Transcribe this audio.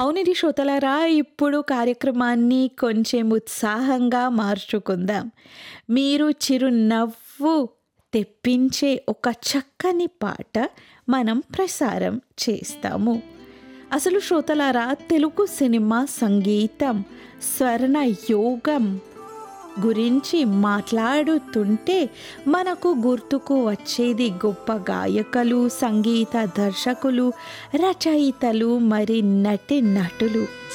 అవునండి శ్రోతలారా ఇప్పుడు కార్యక్రమాన్ని కొంచెం ఉత్సాహంగా మార్చుకుందాం. మీరు చిరునవ్వు తెప్పించే ఒక చక్కని పాట మనం ప్రసారం చేస్తాము. అసలు శ్రోతలారా తెలుగు సినిమా సంగీతం స్వర్ణయుగం గురించి మాట్లాడుతుంటే మనకు గుర్తుకు వచ్చేది గొప్ప గాయకులు, సంగీత దర్శకులు, రచయితలు మరి నటీనటులు.